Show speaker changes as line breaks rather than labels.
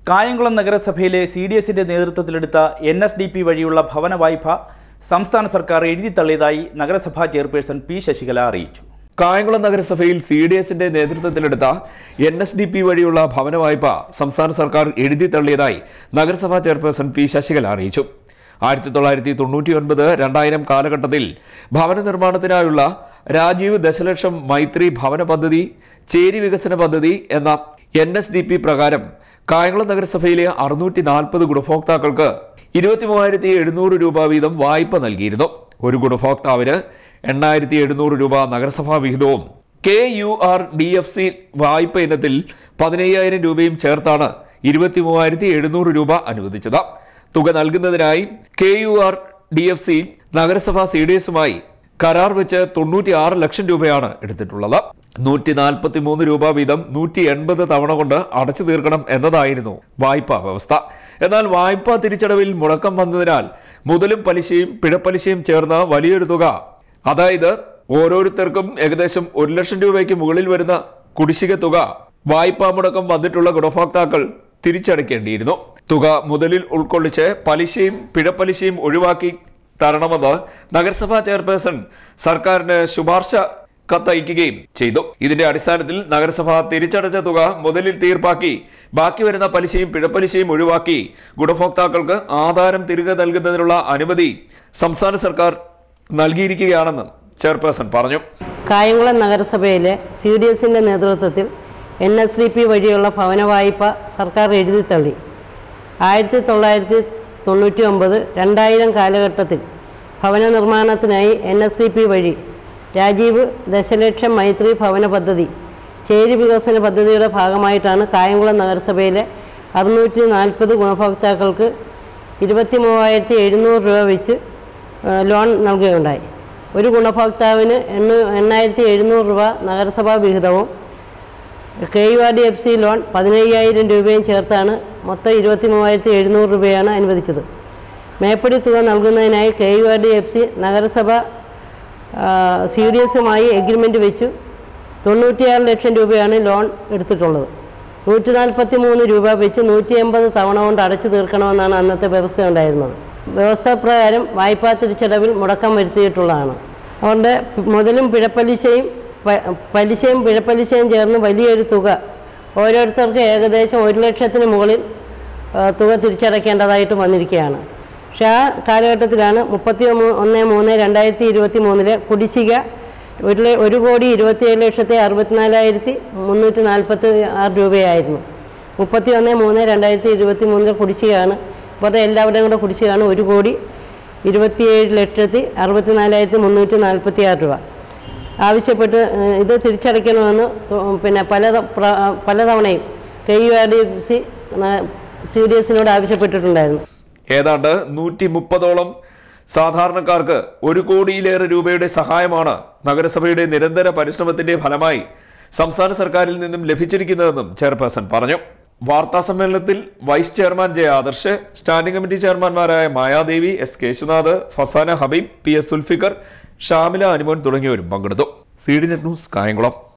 കായംകുളം നഗരസഭയിലെ C D എസിന്റെ നേതൃത്വത്തിലെടുത്ത എൻ എസ് ഡി പി വഴിയുള്ള ഭവന വായ്പ സംസ്ഥാന സർക്കാർ എഴുതിത്തള്ളിയതായി നഗരസഭാ ചെയർപേഴ്സൺ പി ശശികല അറിയിച്ചു
കായംകുളം നഗരസഭയിൽ സി ഡി എസിന്റെ നേതൃത്വത്തിലെടുത്ത എൻ എസ് ഡി പി വഴിയുള്ള ഭവന വായ്പ സംസ്ഥാന സർക്കാർ എഴുതി തള്ളിയതായി നഗരസഭാ ചെയർപേഴ്സൺ പി ശശികല അറിയിച്ചു ആയിരത്തി തൊള്ളായിരത്തി തൊണ്ണൂറ്റി ഒൻപത് രണ്ടായിരം കാലഘട്ടത്തിൽ ഭവന നിർമ്മാണത്തിനായുള്ള രാജീവ് ദശലക്ഷം മൈത്രി ഭവന പദ്ധതി ചേരി വികസന പദ്ധതി എന്ന എൻ എസ് ഡി പി പ്രകാരം കായംകുളം നഗരസഭയിലെ അറുന്നൂറ്റി നാൽപ്പത് ഗുണഭോക്താക്കൾക്ക് ഇരുപത്തി മൂവായിരത്തി എഴുന്നൂറ് രൂപ വീതം വായ്പ നൽകിയിരുന്നു ഒരു ഗുണഭോക്താവിന് എണ്ണായിരത്തി എഴുന്നൂറ് രൂപ നഗരസഭാ വിഹിതവും K U R D F C വായ്പ ഇനത്തിൽ പതിനയ്യായിരം രൂപയും ചേർത്താണ് ഇരുപത്തി മൂവായിരത്തി എഴുന്നൂറ് രൂപ അനുവദിച്ചത് തുക നൽകുന്നതിനായി K U R D F C നഗരസഭ സി ഡി എസുമായി കരാർ വെച്ച് തൊണ്ണൂറ്റി ആറ് ലക്ഷം രൂപയാണ് എടുത്തിട്ടുള്ളത് നൂറ്റി നാൽപ്പത്തി മൂന്ന് രൂപ വീതം നൂറ്റി എൺപത് തവണ കൊണ്ട് അടച്ചു തീർക്കണം എന്നതായിരുന്നു വായ്പാ വ്യവസ്ഥ എന്നാൽ വായ്പാ തിരിച്ചടവിൽ മുടക്കം വന്നതിനാൽ മുതലും പലിശയും പിഴപ്പലിശയും ചേർന്ന വലിയൊരു തുക അതായത് ഓരോരുത്തർക്കും ഏകദേശം ഒരു ലക്ഷം രൂപയ്ക്ക് മുകളിൽ വരുന്ന കുടിശ്ശിക തുക വായ്പാ മുടക്കം വന്നിട്ടുള്ള ഗുണഭോക്താക്കൾ തിരിച്ചടയ്ക്കേണ്ടിയിരുന്നു തുക മുതലിൽ ഉൾക്കൊള്ളിച്ച് പലിശയും പിഴപ്പലിശയും ഒഴിവാക്കി തരണമെന്ന് നഗരസഭാ ചെയർപേഴ്സൺ സർക്കാരിന് ശുപാർശ കത്തയക്കുകയും ചെയ്തു ഇതിന്റെ അടിസ്ഥാനത്തിൽ നഗരസഭ തിരിച്ചടച്ച തുക മുതലിൽ തീർപ്പാക്കി ബാക്കി വരുന്ന പലിശയും പിഴപ്പലിശയും ഒഴിവാക്കി ഗുണഭോക്താക്കൾക്ക് ആധാരം തിരികെ നൽകുന്നതിനുള്ള അനുമതി സംസ്ഥാന സർക്കാർ നൽകിയിരിക്കുകയാണെന്ന് ചെയർപേഴ്സൺ പറഞ്ഞു
കായംകുളം നഗരസഭയിലെ സി ഡി എസിൻ്റെ നേതൃത്വത്തിൽ എൻ എസ് ഡി പി വഴിയുള്ള ഭവന വായ്പ സർക്കാർ എഴുതി തള്ളി ആയിരത്തി തൊള്ളായിരത്തി തൊണ്ണൂറ്റി ഒമ്പത് രണ്ടായിരം കാലഘട്ടത്തിൽ ഭവന നിർമ്മാണത്തിനായി എൻ എസ് ഡി പി വഴി രാജീവ് ദശലക്ഷം മൈത്രി ഭവന പദ്ധതി ചേരി വികസന പദ്ധതിയുടെ ഭാഗമായിട്ടാണ് കായംകുളം നഗരസഭയിലെ അറുന്നൂറ്റി നാൽപ്പത് ഗുണഭോക്താക്കൾക്ക് ഇരുപത്തി മൂവായിരത്തി എഴുന്നൂറ് രൂപ വെച്ച് ഏഹ്, ലോൺ നൽകുകയുണ്ടായി ഒരു ഗുണഭോക്താവിന് എണ്ണ എണ്ണായിരത്തി എഴുന്നൂറ് രൂപ നഗരസഭാ വിഹിതവും K U R D F C loan പതിനയ്യായിരം രൂപയും ചേർത്താണ് മൊത്തം ഇരുപത്തി മൂവായിരത്തി എഴുന്നൂറ് രൂപയാണ് അനുവദിച്ചത് മേപ്പടി തുക നൽകുന്നതിനായി K U R D F C നഗരസഭ സി ഡി എസുമായി എഗ്രിമെൻറ്റ് വെച്ചു തൊണ്ണൂറ്റിയാറ് ലക്ഷം രൂപയാണ് ലോൺ എടുത്തിട്ടുള്ളത് നൂറ്റി നാൽപ്പത്തി മൂന്ന് രൂപ വെച്ച് നൂറ്റി എൺപത് തവണ കൊണ്ട് അടച്ചു തീർക്കണമെന്നാണ് അന്നത്തെ വ്യവസ്ഥ ഉണ്ടായിരുന്നത് വ്യവസ്ഥ പ്രകാരം വായ്പാ തിരിച്ചടവിൽ മുടക്കം വരുത്തിയിട്ടുള്ളതാണ് അതുകൊണ്ട് മുതലും പിഴപ്പലിശയും പ- പലിശയും പിഴപ്പലിശയും ചേർന്ന് വലിയൊരു തുക ഓരോരുത്തർക്ക് ഏകദേശം ഒരു ലക്ഷത്തിന് മുകളിൽ ആ, തുക തിരിച്ചടയ്ക്കേണ്ടതായിട്ട് വന്നിരിക്കുകയാണ് പക്ഷേ ആ കാലഘട്ടത്തിലാണ് മുപ്പത്തി ഒന്ന് ഒന്ന് മൂന്ന് രണ്ടായിരത്തി ഇരുപത്തി മൂന്നിലെ കുടിശ്ശിക ഒരു ല- ഒരു കോടി ഇരുപത്തിയേഴ് ലക്ഷത്തി അറുപത്തിനാലായിരത്തി മുന്നൂറ്റി നാൽപ്പത്തി ആറ് രൂപയായിരുന്നു മുപ്പത്തി ഒന്ന് മൂന്ന് രണ്ടായിരത്തി ഇരുപത്തി മൂന്നിലെ കുടിശ്ശികയാണ് ഇപ്പോഴത്തെ എല്ലാവരുടെയും കൂടെ കുടിശ്ശികയാണ് ഒരു കോടി ഇരുപത്തിയേഴ് ലക്ഷത്തി അറുപത്തിനാലായിരത്തി മുന്നൂറ്റി നാൽപ്പത്തി ആറ് രൂപ ആവശ്യപ്പെട്ട് ഏഹ്, ഇത് തിരിച്ചടയ്ക്കണമെന്ന് തൊ- പിന്നെ പല ത- പ്ര- പലതവണയും K U R D C C D എസിനോട് ആവശ്യപ്പെട്ടിട്ടുണ്ടായിരുന്നു
ഏതാണ്ട് നൂറ്റി മുപ്പതോളം സാധാരണക്കാർക്ക് ഒരു കോടിയിലേറെ രൂപയുടെ സഹായമാണ് നഗരസഭയുടെ നിരന്തര പരിശ്രമത്തിന്റെ ഫലമായി സംസ്ഥാന സർക്കാരിൽ നിന്നും ലഭിച്ചിരിക്കുന്നതെന്നും ചെയർപേഴ്സൺ പറഞ്ഞു വാർത്താ സമ്മേളനത്തിൽ vice chairman J Adarsh standing committee ചെയർമാൻമാരായ Mayadevi S Keshunath Fasana Habeeb P S Sulfikar Shamila Anumon തുടങ്ങിയവരും പങ്കെടുത്തു C D net news Kayamkulam